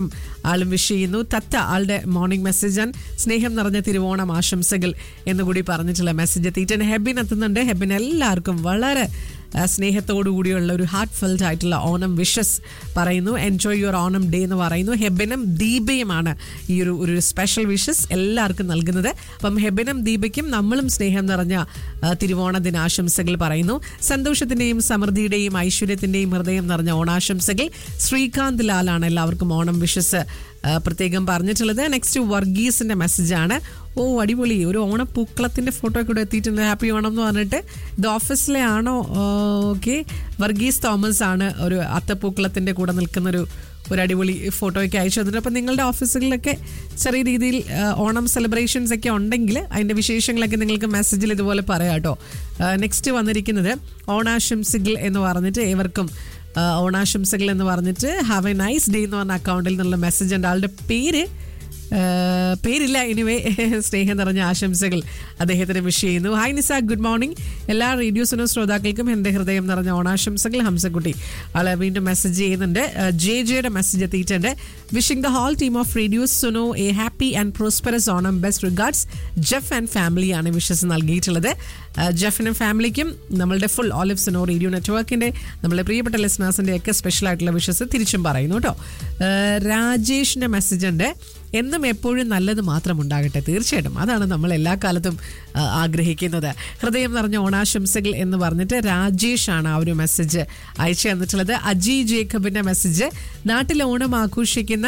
ആളും വിഷ് ചെയ്യുന്നു തത്ത ആളുടെ മോർണിംഗ് മെസ്സേജ് ആൻഡ് സ്നേഹം നിറഞ്ഞ തിരുവോണം ആശംസകൾ എന്നുകൂടി പറഞ്ഞിട്ടുള്ള മെസ്സേജ് എത്തിയിട്ടുണ്ട് ഹെബിൻ എത്തുന്നുണ്ട് ഹെബിൻ എല്ലാവർക്കും വളരെ ആ, സ്നേഹത്തോടു കൂടിയുള്ള ഒരു ഹാർട്ട് ഫെൽറ്റ് ആയിട്ടുള്ള ഓണം വിഷസ് പറയുന്നു എൻജോയ് യുവർ ഓണം ഡേ എന്ന് പറയുന്നു ഹെബിനും ദീപയുമാണ് ഈ ഒരു ഒരു സ്പെഷ്യൽ വിഷസ് എല്ലാവർക്കും നൽകുന്നത് അപ്പം ഹെബിനും ദീപയ്ക്കും നമ്മളും സ്നേഹം നിറഞ്ഞ ആ, തിരുവോണ ദിനാശംസകൾ പറയുന്നു സന്തോഷത്തിന്റെയും സമൃദ്ധിയുടെയും ഐശ്വര്യത്തിന്റെയും ഹൃദയം നിറഞ്ഞ ഓണാശംസകൾ ശ്രീകാന്ത് ലാലാണ് എല്ലാവർക്കും ഓണം വിഷസ് ആ, പ്രത്യേകം പറഞ്ഞിട്ടുള്ളത് നെക്സ്റ്റ് വർഗീസിന്റെ മെസ്സേജാണ് ഓ അടിപൊളി ഒരു ഓണപ്പൂക്കളത്തിന്റെ ഫോട്ടോ കൂടെ എത്തിയിട്ടുണ്ട് ഹാപ്പി ഓണം എന്ന് പറഞ്ഞിട്ട് ഇത് ഓഫീസിലെ ആണോ ഓക്കെ വർഗീസ് തോമസ് ആണ് ഒരു അത്തപ്പൂക്കളത്തിന്റെ കൂടെ നിൽക്കുന്ന ഒരു ഒരു അടിപൊളി ഫോട്ടോയൊക്കെ അയച്ചു തന്നിട്ട് അപ്പം നിങ്ങളുടെ ഓഫീസുകളിലൊക്കെ ചെറിയ രീതിയിൽ ആ, ഓണം സെലിബ്രേഷൻസ് ഒക്കെ ഉണ്ടെങ്കിൽ അതിൻ്റെ വിശേഷങ്ങളൊക്കെ നിങ്ങൾക്ക് മെസ്സേജിൽ ഇതുപോലെ പറയാം കേട്ടോ നെക്സ്റ്റ് വന്നിരിക്കുന്നത് ഓണാശംസകൾ എന്ന് പറഞ്ഞിട്ട് ഏവർക്കും ആ, ഓണാശംസകൾ എന്ന് പറഞ്ഞിട്ട് ഹാവ് എ നൈസ് ഡേ എന്ന് പറഞ്ഞ അക്കൗണ്ടിൽ നിന്നുള്ള മെസ്സേജ് ഉണ്ട് ആളുടെ പേര് ആ, പേരില്ല എനിവേ സ്നേഹം നിറഞ്ഞ ആശംസകൾ അദ്ദേഹത്തിന് വിഷ് ചെയ്യുന്നു ഹായ് നിസ ഗുഡ് മോർണിംഗ് എല്ലാ റേഡിയോസിനും ശ്രോതാക്കൾക്കും എൻ്റെ ഹൃദയം നിറഞ്ഞ ഓണാശംസകൾ ഹംസക്കുട്ടി ആളെ വീണ്ടും മെസ്സേജ് ചെയ്യുന്നുണ്ട് ജെ ജെയുടെ മെസ്സേജ് എത്തിയിട്ടുണ്ട് wishing the whole team of radios Suno a happy and prosperous Onam best regards Jeff and ഫാമിലിയാണ് വിഷസ് നൽകിയിട്ടുള്ളത് ആ, ജെഫിനും ഫാമിലിക്കും നമ്മളുടെ ഫുൾ ഓലിവ് സുനോ റേഡിയോ നെറ്റ്വർക്കിൻ്റെ നമ്മളെ പ്രിയപ്പെട്ട ലിസ്നേഴ്സിൻ്റെ ഒക്കെ സ്പെഷ്യൽ ആയിട്ടുള്ള വിഷസ് തിരിച്ചും പറയുന്നു കേട്ടോ ആ, രാജേഷിൻ്റെ മെസ്സേജ് ഉണ്ട് എന്നും എപ്പോഴും നല്ലത് മാത്രം ഉണ്ടാകട്ടെ തീർച്ചയായിട്ടും അതാണ് നമ്മൾ എല്ലാ കാലത്തും ആ, ആഗ്രഹിക്കുന്നത് ഹൃദയം നിറഞ്ഞ ഓണാശംസകൾ എന്ന് പറഞ്ഞിട്ട് രാജേഷാണ് ആ ഒരു മെസ്സേജ് അയച്ചു തന്നിട്ടുള്ളത് അജി ജേക്കബിന്റെ മെസ്സേജ് നാട്ടിൽ ഓണം ആഘോഷിക്കുന്ന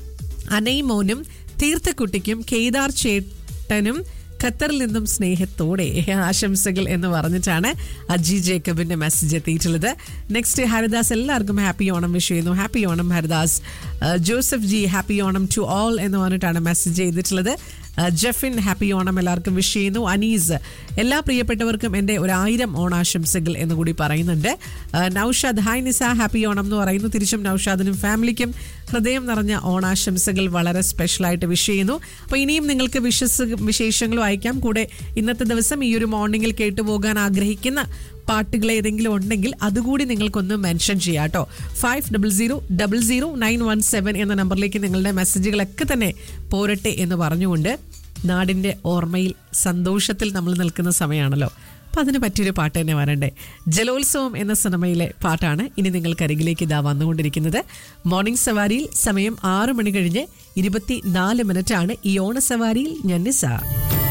അനൈമോനും തീർത്ഥക്കുട്ടിക്കും കേദാർ ചേട്ടനും ഖത്തറിൽ നിന്നും സ്നേഹത്തോടെ ആശംസകൾ എന്ന് പറഞ്ഞിട്ടാണ് അജി ജേക്കബിന്റെ മെസ്സേജ് എത്തിയിട്ടുള്ളത് നെക്സ്റ്റ് ഹരിദാസ് എല്ലാവർക്കും ഹാപ്പി ഓണം വിഷ് ചെയ്യുന്നു ഹാപ്പി ഓണം ഹരിദാസ് ആ, Joseph G happy Onam to all എന്ന് പറഞ്ഞിട്ടാണ് മെസ്സേജ് ചെയ്തിട്ടുള്ളത് ആ, ജെഫിൻ ഹാപ്പി ഓണം എല്ലാവർക്കും വിഷ് ചെയ്യുന്നു അനീസ് എല്ലാ പ്രിയപ്പെട്ടവർക്കും എൻ്റെ ഒരായിരം ഓണാശംസകൾ എന്ന് കൂടി പറയുന്നുണ്ട് ആ, നൗഷാദ് ഹായ് നിസ ഹാപ്പി ഓണം എന്ന് പറയുന്നു തിരിച്ചും നൗഷാദിനും ഫാമിലിക്കും ഹൃദയം നിറഞ്ഞ ഓണാശംസകൾ വളരെ സ്പെഷ്യലായിട്ട് വിഷ് ചെയ്യുന്നു അപ്പോൾ ഇനിയും നിങ്ങൾക്ക് വിഷസ് വിശേഷങ്ങളും അയക്കാം കൂടെ ഇന്നത്തെ ദിവസം ഈ ഒരു മോർണിംഗിൽ കേട്ടുപോകാൻ ആഗ്രഹിക്കുന്ന പാട്ടുകൾ ഏതെങ്കിലും ഉണ്ടെങ്കിൽ അതുകൂടി നിങ്ങൾക്കൊന്ന് മെൻഷൻ ചെയ്യാം കേട്ടോ five double zero double zero nine one seven എന്ന നമ്പറിലേക്ക് നിങ്ങളുടെ മെസ്സേജുകളൊക്കെ തന്നെ പോരട്ടെ എന്ന് പറഞ്ഞുകൊണ്ട് നാടിൻ്റെ ഓർമ്മയിൽ സന്തോഷത്തിൽ നമ്മൾ നിൽക്കുന്ന സമയമാണല്ലോ അപ്പം അതിന് പറ്റിയൊരു പാട്ട് തന്നെ വരണ്ടേ ജലോത്സവം എന്ന സിനിമയിലെ പാട്ടാണ് ഇനി നിങ്ങൾക്കരികിലേക്ക് ഇതാ വന്നുകൊണ്ടിരിക്കുന്നത് മോർണിംഗ് സവാരിയിൽ സമയം ആറ് മണി കഴിഞ്ഞ് ഇരുപത്തി നാല് മിനിറ്റാണ് ഈ ഓണ സവാരിയിൽ ഞാൻ നിസ